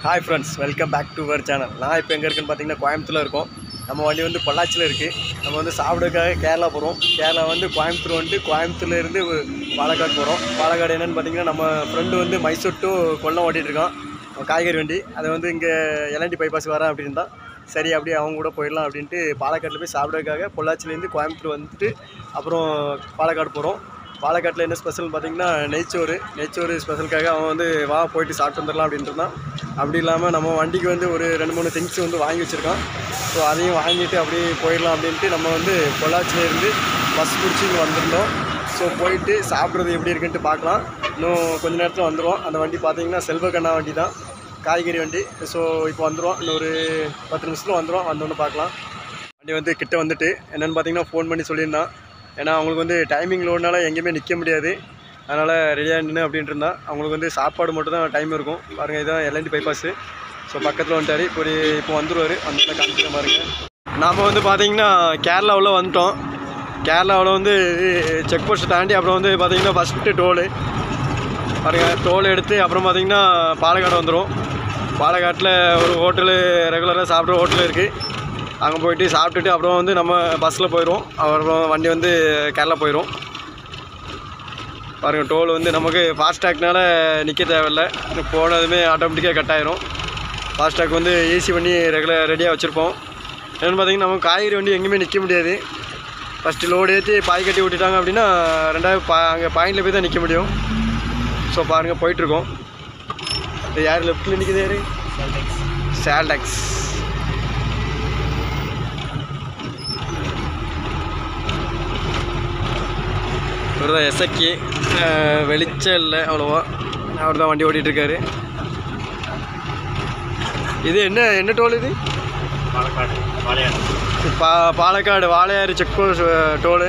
Hi friends welcome back to our channel நான் இப்போ எங்கே இருக்குன்னு பார்த்தீங்கன்னா கோயம்புத்தூரில் இருக்கோம் நம்ம வண்டி வந்து பொள்ளாச்சியில் இருக்குது நம்ம வந்து சாப்பிடுறதுக்காக கேரளா போகிறோம் கேரளா வந்து கோயம்புத்தூர் வந்துட்டு கோயம்புத்தூர்லேருந்து பாலக்காடு போகிறோம் பாலக்காடு என்னென்னு பார்த்தீங்கன்னா நம்ம ஃப்ரெண்டு வந்து மைசூர் டு கொல்லம் ஓட்டிகிட்டு இருக்கான் அவன் காய்கறி வண்டி அதை வந்து இங்கே எலண்டி பைபாஸ் வரேன் அப்படின்னு தான் சரி அப்படியே அவங்க கூட போயிடலாம் அப்படின்ட்டு பாலக்காட்டில் போய் சாப்பிட்றதுக்காக பொள்ளாச்சிலேருந்து கோயம்புத்தூர் வந்துட்டு அப்புறம் பாலக்காடு போகிறோம் பாலக்காட்டில் என்ன ஸ்பெஷல் பார்த்தீங்கன்னா நெய்ச்சோறு நெய்ச்சோறு ஸ்பெஷலுக்காக அவன் வந்து வா போயிட்டு சாப்பிட்டு வந்துடலாம் அப்படின்ட்டு இருந்தான் அப்படி இல்லாமல் நம்ம வண்டிக்கு வந்து ஒரு ரெண்டு மூணு திங்ஸ் வந்து வாங்கி வச்சுருக்கான் ஸோ அதையும் வாங்கிட்டு அப்படியே போயிடலாம் அப்படின்ட்டு நம்ம வந்து பொள்ளாச்சியிலேருந்து பஸ் பிடிச்சி இங்கே வந்திருந்தோம் ஸோ போயிட்டு சாப்பிட்றது எப்படி இருக்குன்ட்டு பார்க்கலாம் இன்னும் கொஞ்ச நேரத்தில் வந்துடும் அந்த வண்டி பார்த்தீங்கன்னா செல்வகண்ணா வண்டி தான் காய்கறி வண்டி ஸோ இப்போ வந்துடும் இன்னும் ஒரு பத்து நிமிஷத்தில் வந்துடும் வந்தோன்னு பார்க்கலாம் வண்டி வந்து கிட்ட வந்துட்டு என்னென்னு பார்த்தீங்கன்னா ஃபோன் பண்ணி சொல்லியிருந்தான் ஏன்னா அவங்களுக்கு வந்து டைமிங் லோடுனால எங்கேயுமே நிற்க முடியாது அதனால் ரெடியாக நின்று அப்படின்ட்டு இருந்தான் அவங்களுக்கு வந்து சாப்பாடு மட்டும் தான் டைம் இருக்கும் பாருங்கள் இதுதான் எல்என்டி பைபாஸு ஸோ பக்கத்தில் வந்துட்டார் இப்போ ஒரு இப்போ வந்துருவார் வந்து காமிக்கிற பாருங்க நாம் வந்து பார்த்தீங்கன்னா கேரளாவில் வந்துட்டோம் கேரளாவில் வந்து செக் போஸ்ட் தாண்டி அப்புறம் வந்து பார்த்தீங்கன்னா ஃபஸ்ட்டு டோலு பாருங்கள் டோல் எடுத்து அப்புறம் பார்த்தீங்கன்னா பாலக்காடு வந்துடும் பாலக்காட்டில் ஒரு ஹோட்டலு ரெகுலராக சாப்பிட்ற ஹோட்டல் இருக்குது அங்கே போயிட்டு சாப்பிட்டுட்டு அப்புறம் வந்து நம்ம பஸ்ஸில் போயிடுவோம் அப்புறம் வண்டி வந்து கேரளா போயிடும் பாருங்கள் டோல் வந்து நமக்கு ஃபாஸ்டாக்னால நிற்க தேவையில்ல போனதுமே ஆட்டோமேட்டிக்காக கட் ஆயிரும் ஃபாஸ்டாக் வந்து ஏசி பண்ணி ரெகுலர் ரெடியாக வச்சுருப்போம் என்னென்னு பார்த்தீங்கன்னா நம்ம காய்கறி வண்டி எங்கேயுமே நிற்க முடியாது ஃபஸ்ட்டு லோடு ஏற்றி பாய் கட்டி விட்டுட்டாங்க அப்படின்னா ரெண்டாவது பா அங்கே பாயிண்டில் போய் தான் நிற்க முடியும் ஸோ பாருங்கள் போயிட்டுருக்கோம் இது யார் லெஃப்ட்டில் நிற்குது யார் சேல்டெக்ஸ் இவர் தான் எஸ்எக்கி வெளிச்சம் இல்லை அவ்வளோவா அவர் தான் வண்டி ஓட்டிகிட்டு இருக்காரு இது என்ன என்ன டோல் இது பாலக்காடு வாழையாறு பா Palakkad Walayar check post toll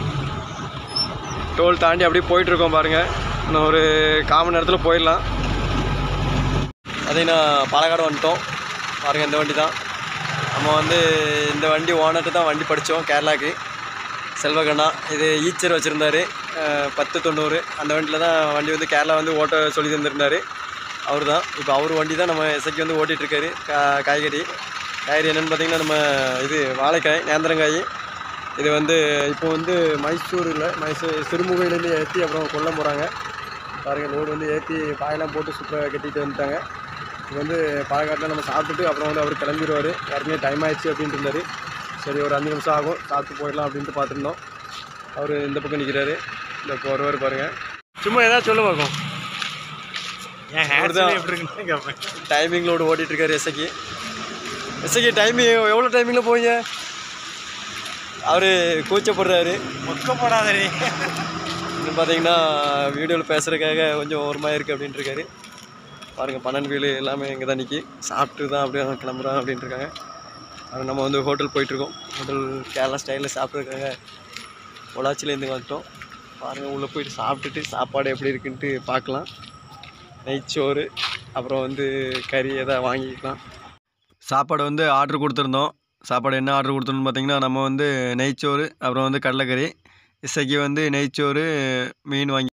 toll தாண்டி அப்படியே போயிட்டுருக்கோம் பாருங்கள் இன்னும் ஒரு காமன் நேரத்தில் போயிடலாம் பார்த்தீங்கன்னா பாலக்காடு வந்துட்டோம் பாருங்கள் இந்த வண்டி தான் நம்ம வந்து இந்த வண்டி ஓனர்கிட்ட தான் வண்டி படித்தோம் கேரளாக்கு செல்வகண்ணா இது ஈச்சர் வச்சுருந்தாரு பத்து தொண்ணூறு அந்த வண்டியில் தான் வண்டி வந்து கேரளா வந்து ஓட்ட சொல்லி தந்திருந்தார் அவர் தான் இப்போ அவர் வண்டி தான் நம்ம எஸ்ஐக்கு வந்து ஓட்டிகிட்ருக்காரு கா காய்கறி காய்கறி என்னென்னு பார்த்தீங்கன்னா நம்ம இது வாழைக்காய் நேந்திரங்காய் இது வந்து இப்போ வந்து மைசூரில் மைசூர் சிறுமுகையிலேருந்து ஏற்றி அப்புறம் கொல்லம் போகிறாங்க பாருங்கள் லோடு வந்து ஏற்றி பாயெல்லாம் போட்டு சூப்பராக கட்டிட்டு வந்துட்டாங்க இப்போ வந்து பாலக்காட்டில் நம்ம சாப்பிட்டுட்டு அப்புறம் வந்து அவர் கிளம்பிடுவார் யாருமே டைம் ஆயிடுச்சு அப்படின்ட்டு இருந்தார் சரி ஒரு அஞ்சு நிமிஷம் ஆகும் சாப்பிட்டு போயிடலாம் அப்படின்ட்டு பார்த்துருந்தோம் அவர் இந்த பக்கம் நிற்கிறாரு இந்த போகிறவர் பாருங்கள் சும்மா ஏதாவது சொல்ல பார்க்கும் என் ஹேர் அவர்தான். எப்படி இருக்குன்னு கேட்பேன் டைமிங் லோடு ஓட்டிகிட்ருக்காரு எஸ்ஐக்கு எஸ்ஐக்கு டைமிங் எவ்வளோ டைமிங்கில் போவீங்க அவர் கூச்சப்படுறாரு மொக்க போடாதே இன்னும் பார்த்தீங்கன்னா வீடியோவில் பேசுகிறதுக்காக கொஞ்சம் ஓரமாக இருக்குது அப்படின்ட்டு இருக்காரு பாருங்கள் பன்னெண்டு வீடு எல்லாமே இங்கே தான் நிற்கி சாப்பிட்டு தான் அப்படியே கிளம்புறோம் அப்படின்ட்டு இருக்காங்க அது நம்ம வந்து ஹோட்டல் போயிட்டுருக்கோம் ஹோட்டல் கேரளா ஸ்டைலில் சாப்பிட்ருக்காங்க பொள்ளாச்சிலேருந்து வந்துட்டோம் பாருங்கள் உள்ளே போயிட்டு சாப்பிட்டுட்டு சாப்பாடு எப்படி இருக்குன்ட்டு பார்க்கலாம் நெய்ச்சோறு அப்புறம் வந்து கறி எதாவது வாங்கிக்கலாம் சாப்பாடு வந்து ஆர்டர் கொடுத்துருந்தோம் சாப்பாடு என்ன ஆர்டர் கொடுத்துருந்தோம் பார்த்தீங்கன்னா நம்ம வந்து நெய்ச்சோறு அப்புறம் வந்து கடலைக்கறி இசைக்கு வந்து நெய்ச்சோறு மீன் வாங்கி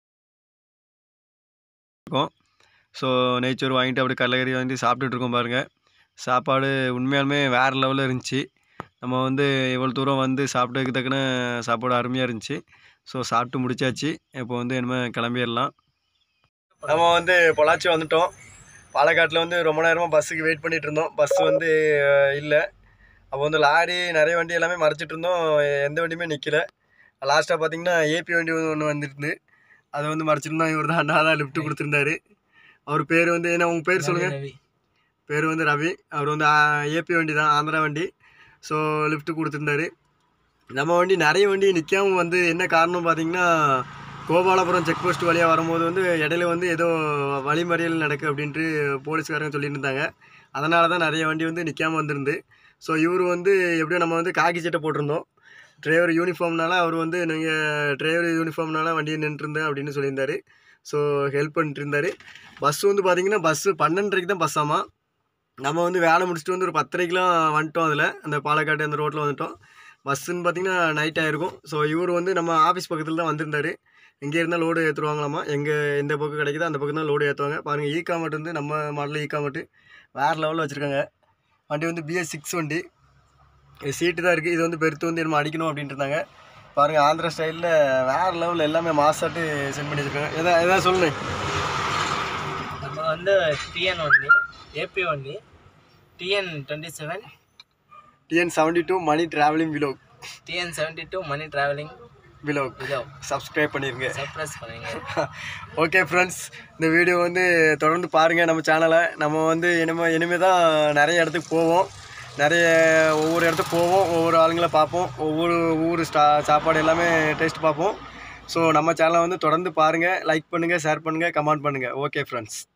இருக்கோம் ஸோ நெய்ச்சோறு வாங்கிட்டு அப்படியே கடலைக்கறி வாங்கி சாப்பிட்டுட்டு இருக்கோம் பாருங்கள் சாப்பாடு உண்மையாலுமே வேறு லெவலில் இருந்துச்சு நம்ம வந்து இவ்வளோ தூரம் வந்து சாப்பிட்டதுக்கு தக்கன சாப்பாடு அருமையாக இருந்துச்சு ஸோ சாப்பிட்டு முடிச்சாச்சு இப்போ வந்து இனிமேல் கிளம்பிடலாம் நம்ம வந்து பொள்ளாச்சி வந்துட்டோம் பாலக்காட்டில் வந்து ரொம்ப நேரமாக பஸ்ஸுக்கு வெயிட் பண்ணிட்டு இருந்தோம் பஸ் வந்து இல்லை அப்போ வந்து லாரி நிறைய வண்டி எல்லாமே மறைச்சிட்டு இருந்தோம் எந்த வண்டியுமே நிற்கல லாஸ்ட்டாக பார்த்தீங்கன்னா ஏபி வண்டி ஒன்று வந்துருந்து அதை வந்து மறைச்சிருந்தோம் இவர் தான் அண்ணா தான் லிஃப்ட் கொடுத்துருந்தாரு அவர் பேர் வந்து என்ன உங்கள் பேர் சொல்லுங்கள் பேர் வந்து ரவி அவர் வந்து ஏபி வண்டி தான் ஆந்திரா வண்டி ஸோ லிஃப்ட் கொடுத்துருந்தாரு நம்ம வண்டி நிறைய வண்டி நிற்காம வந்து என்ன காரணம் பார்த்தீங்கன்னா கோபாலபுரம் செக் போஸ்ட் வழியாக வரும்போது வந்து இடையில வந்து ஏதோ வழிமறியல் நடக்கு அப்படின்ட்டு போலீஸ்காரங்க சொல்லிட்டு இருந்தாங்க அதனால தான் நிறைய வண்டி வந்து நிற்காம வந்திருந்து ஸோ இவர் வந்து எப்படியோ நம்ம வந்து காக்கி சட்டை போட்டிருந்தோம் டிரைவர் யூனிஃபார்ம்னால அவர் வந்து நீங்கள் டிரைவர் யூனிஃபார்ம்னால வண்டியை நின்றுருந்தேன் அப்படின்னு சொல்லியிருந்தாரு ஸோ ஹெல்ப் பண்ணிட்டு இருந்தார் பஸ் வந்து பார்த்தீங்கன்னா பஸ்ஸு பன்னெண்டரைக்கு தான் பஸ் ஆமாம் நம்ம வந்து வேலை முடிச்சுட்டு வந்து ஒரு பத்தரைக்கெலாம் வந்துட்டோம் அதில் அந்த பாலக்காடு அந்த ரோட்டில் வந்துட்டோம் பஸ்ஸுன்னு பார்த்தீங்கன்னா நைட் ஆகிருக்கும் ஸோ இவர் வந்து நம்ம ஆஃபீஸ் பக்கத்தில் தான் வந்திருந்தார் எங்கே இருந்தால் லோடு ஏற்றுருவாங்களாமா எங்கே எந்த பக்கம் கிடைக்குதோ அந்த பக்கம் தான் லோடு ஏற்றுவாங்க பாருங்கள் ஈ காமெட் வந்து நம்ம மாடல் ஈ காமெட்டு வேறு லெவலில் வச்சுருக்காங்க வண்டி வந்து பிஎஸ் சிக்ஸ் வண்டி இது சீட்டு தான் இருக்குது இது வந்து பெருத்து வந்து நம்ம அடிக்கணும் அப்படின்ட்டு இருந்தாங்க பாருங்கள் ஆந்திரா ஸ்டைலில் வேறு லெவலில் எல்லாமே மாசாட்டு சென்ட் பண்ணி வச்சுருக்காங்க எதா எதாவது சொல்லுங்க நம்ம வந்து டிஎன் வண்டி ஏபி வண்டி TN twenty seven TN seventy two Mani travelling vlog TN seventy two Mani travelling vlog இதோ சப்ஸ்கிரைப் பண்ணிருங்க சர்ப்ரைஸ் பண்ணுங்க ஓகே ஃப்ரெண்ட்ஸ் இந்த வீடியோ வந்து தொடர்ந்து பாருங்கள் நம்ம சேனலை நம்ம வந்து இனிமே இனிமேல் தான் நிறைய இடத்துக்கு போவோம் நிறைய ஒவ்வொரு இடத்துக்கு போவோம் ஒவ்வொரு ஆளுங்களை பார்ப்போம் ஒவ்வொரு ஊர் ஸ்டா சாப்பாடு எல்லாமே டேஸ்ட் பார்ப்போம் ஸோ நம்ம சேனலை வந்து தொடர்ந்து பாருங்கள் லைக் பண்ணுங்கள் ஷேர் பண்ணுங்கள் கமெண்ட் பண்ணுங்கள் ஓகே ஃப்ரெண்ட்ஸ்